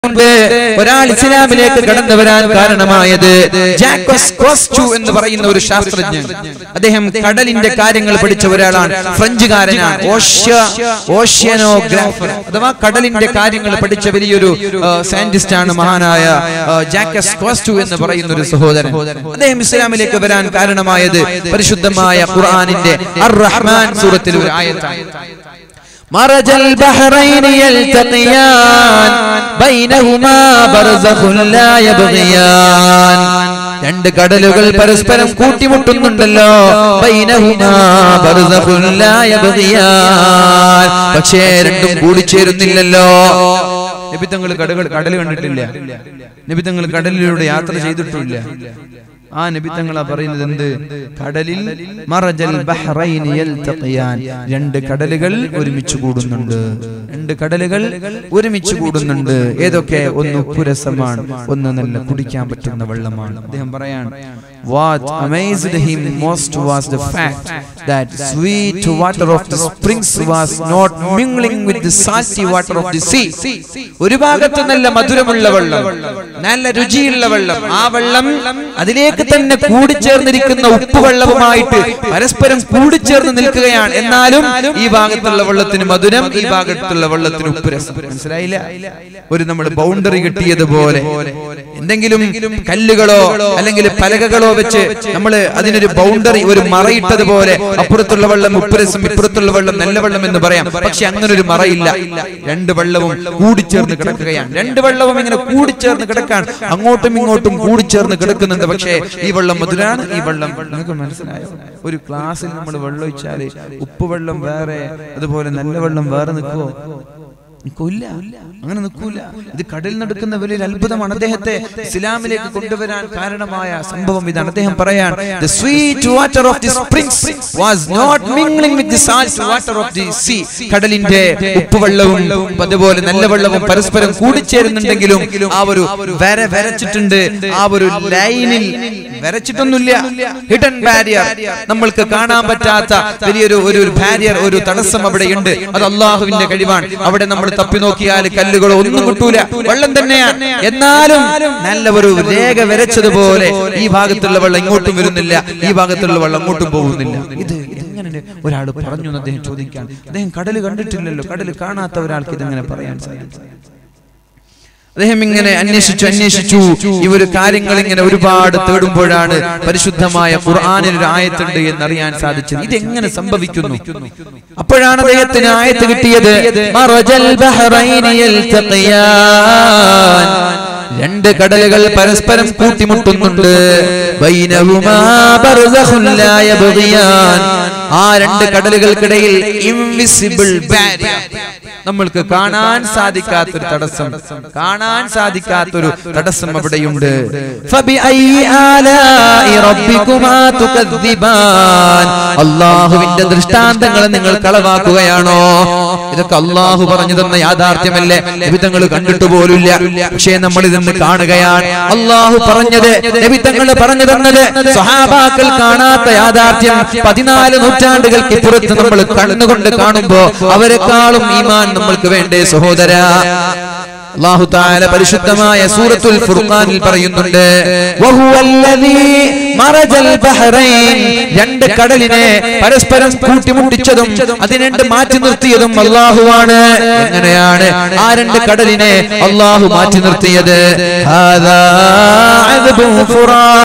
കൊണ്ട് ഒരാൾ ഇസ്ലാമിലേക്ക് കടന്നു വരാൻ കാരണമായത് ജാക്കോസ് കോസ്റ്റു എന്ന് പറയുന്ന ഒരു ശാസ്ത്രജ്ഞൻ അദ്ദേഹം കടലിന്റെ കാര്യങ്ങൾ പഠിച്ച ഒരാളാണ് ഫ്രഞ്ചുകാരനാണ് ഓഷ്യ ഓഷ്യനോഗ്രാഫർ അഥവാ കടലിന്റെ കാര്യങ്ങൾ പഠിച്ച വലിയൊരു സയന്റിസ്റ്റ് ആണ് മഹാനായ ആ, ജാക്കസ് കോസ്റ്റു എന്ന് പറയുന്ന ഒരു സഹോദരൻ അദ്ദേഹം ഇസ്ലാമിലേക്ക് വരാൻ കാരണമായത് പരിശുദ്ധമായ ഖുർആനിന്റെ അർ റഹ്മാൻ സൂറത്തിൽ ഒരു ആയത്താണ് مرج البحرين يلتقيان بينهما برزخ لا يبغيان രണ്ട് കടലുകൾ പരസ്പരം കൂട്ടിമുട്ടുന്നുണ്ടല്ലോ ബൈനഹുമാ ബർസഖുൻ ലാ യബ്ഗിയാൻ പക്ഷേ രണ്ടും കൂടിച്ചേരുന്നില്ലല്ലോ നബിതങ്ങൾ കടകൾ കടൽ കണ്ടിട്ടില്ല നബിതങ്ങൾ കടലിലൂടെ യാത്ര ചെയ്തിട്ടില്ല ആ നബിത്തങ്ങളാ പറയുന്നത് എന്ത് കടലിൽ മറജൽ ബഹ്റൈൻ യൽതഖിയാൻ രണ്ട് കടലുകൾ ഒരുമിച്ച് കൂടുന്നുണ്ട് രണ്ട് കടലുകൾ ഒരുമിച്ച് കൂടുന്നുണ്ട് ഏതൊക്കെ ഒന്ന് ഉപ്പുരസമാണ് ഒന്ന് നല്ല കുടിക്കാൻ പറ്റുന്ന വെള്ളമാണ് അദ്ദേഹം പറയാണ് What amazed him most was the fact that sweet water of the springs was not mingling with the salty water of the sea. ഒരു ഭാഗത്ത് നല്ല മധുരമുള്ള വെള്ളം നല്ല രുചിയുള്ള വെള്ളം ആ വെള്ളം അതിലേക്ക് തന്നെ കൂടിച്ചേർന്നിരിക്കുന്ന ഉപ്പ് വെള്ളവുമായിട്ട് പരസ്പരം കൂടിച്ചേർന്ന് നിൽക്കുകയാണ് എന്നാലും ഈ ഭാഗത്തുള്ള വെള്ളത്തിന് മധുരം ഈ ഭാഗത്തുള്ള വെള്ളത്തിന് ഉപ്പ് രസം മനസ്സിലായില്ല ഒരു നമ്മൾ ബൗണ്ടറി കിട്ടിയതുപോലെ എന്തെങ്കിലും കല്ലുകളോ അല്ലെങ്കിൽ പലകകളോ വെച്ച് നമ്മൾ അതിനൊരു ബൗണ്ടറി ഒരു മറയിട്ടതുപോലെ അപ്പുറത്തുള്ള വെള്ളം ഉപ്പുരസം ഇപ്പുറത്തുള്ള വെള്ളം നല്ല വെള്ളം എന്ന് പറയാം പക്ഷെ അങ്ങനെ ഒരു മറയില്ല രണ്ട് വെള്ളവും കൂടിച്ചേർന്ന് കിടക്കുകയാണ് രണ്ട് വെള്ളവും ഇങ്ങനെ കൂടിച്ചേർന്ന് കിടക്കാൻ അങ്ങോട്ടും ഇങ്ങോട്ടും കൂടിച്ചേർന്ന് കിടക്കുന്നുണ്ട് പക്ഷേ ഈ വെള്ളം മധുരാണ് ഈ വെള്ളം നിങ്ങൾക്ക് മനസ്സിലായോ ഒരു ക്ലാസ്സിൽ നമ്മൾ വെള്ളം ഒഴിച്ചാല് ഉപ്പ് വെള്ളം വേറെ അതുപോലെ നല്ല വെള്ളം വേറെ നിൽക്കുവോ നിൽക്കൂല അങ്ങനെ നിൽക്കൂല ഇത് കടലിൽ നടക്കുന്ന വലിയൊരു അത്ഭുതമാണ് അദ്ദേഹത്തെ ഇസ്ലാമിലേക്ക് കൊണ്ടുവരാൻ കാരണമായ സംഭവം ഇതാണ് അദ്ദേഹം പറയാൻ the sweet water of the springs was not mingling with the salt water of the sea കടലിന്റെ ഉപ്പുവെള്ളവും അതുപോലെ നല്ല വെള്ളവും പരസ്പരം കൂടിച്ചേരുന്നുണ്ടെങ്കിലും ആ ഒരു വര വരച്ചിട്ടുണ്ട് ആ ഒരു ലൈനിൽ വരച്ചിട്ടൊന്നുമില്ല ഹിഡൻ ബാരിയർ നമ്മൾക്ക് കാണാൻ പറ്റാത്ത വലിയൊരു ഒരു ബാരിയർ ഒരു തടസ്സം അവിടെയുണ്ട് അത് അള്ളാഹുവിന്റെ കഴിവാണ് അവിടെ നമ്മൾ തപ്പി നോക്കിയാൽ കല്ലുകളോ ഒന്നും കിട്ടൂല വെള്ളം തന്നെയാണ് എന്നാലും നല്ല ഒരു രേഖ വരച്ചതുപോലെ ഈ ഭാഗത്തുള്ള വെള്ളം ഇങ്ങോട്ടും വരുന്നില്ല ഈ ഭാഗത്തുള്ള വെള്ളം അങ്ങോട്ടും പോകുന്നില്ല ഇത് എങ്ങനെ ഒരാൾ പറഞ്ഞു എന്ന് അദ്ദേഹം ചോദിക്കാൻ അദ്ദേഹം കടല് കണ്ടിട്ടില്ലല്ലോ കടല് കാണാത്ത ഒരാൾക്ക് ഇതെങ്ങനെ പറയാൻ സാധിക്കും അദ്ദേഹം ഇങ്ങനെ അന്വേഷിച്ചു അന്വേഷിച്ചു ഈ ഒരു കാര്യങ്ങൾ ഇങ്ങനെ ഒരുപാട് തേടുമ്പോഴാണ് പരിശുദ്ധമായ ഖുർആാനിൽ ഒരു ആയത്തുണ്ട് എന്നറിയാൻ സാധിച്ചത് ഇതെങ്ങനെ സംഭവിക്കുന്നു അപ്പോഴാണ് അദ്ദേഹത്തിന് ആയത്ത് കിട്ടിയത് മറജൽ ബഹ്റൈനി യൽതഖിയാൻ. രണ്ട് കടലുകൾ പരസ്പരം കൂട്ടിമുട്ടുന്നുണ്ട് ബൈനഹുമാ ബർസഖുൻ ലാ യബ്ഗിയാൻ. ആ രണ്ട് കടലുകൾക്കിടയിൽ ഇൻവിസിബിൾ ബാരിയർ നമ്മൾക്ക് കാണാൻ സാധിക്കാത്തൊരു തടസ്സം കാണാൻ സാധിക്കാത്തൊരു തടസ്സം അവിടെയുണ്ട് ഫബിഅയ്യി ആലാഇ റബ്ബികുമാ തുകദ്ദിബാൻ. അള്ളാഹുവിന്റെ ദൃഷ്ടാന്തങ്ങൾ നിങ്ങൾ കളവാക്കുകയാണോ ഇതൊക്കെ അള്ളാഹു പറഞ്ഞു തന്ന യാഥാർത്ഥ്യമല്ലേ നബിതങ്ങൾ കണ്ടിട്ട് പോലുമില്ല പക്ഷേ നമ്മൾ ഇതൊന്ന് കാണുകയാണ് അള്ളാഹു പറഞ്ഞത് നബിതങ്ങൾ പറഞ്ഞു തന്നത് സഹാബാക്കൾ കാണാത്ത യാഥാർത്ഥ്യം പതിനാല് നൂറ്റാണ്ടുകൾക്ക് പുറത്ത് നമ്മൾ കണ്ണുകൊണ്ട് കാണുമ്പോ അവരെക്കാളും ഈമാൻ നമ്മൾക്ക് വേണ്ടേ സഹോദര അല്ലാഹു തആല പരിശുദ്ധമായ സൂറത്തുൽ ഫുർഖാനിൽ പറയുന്നുണ്ട് വഹുവല്ലദീ മറജൽ ബഹ്റൈൻ രണ്ട് കടലിനെ പരസ്പരം കൂട്ടിമുട്ടിച്ചതും അതിനെ രണ്ട് മാറ്റി നിർത്തിയതും അല്ലാഹുവാണ് എങ്ങനെയാണ് ആ രണ്ട് കടലിനെ അല്ലാഹു മാറ്റി നിർത്തിയത് ഹാദാ അദ്ബുൻ ഫുറാ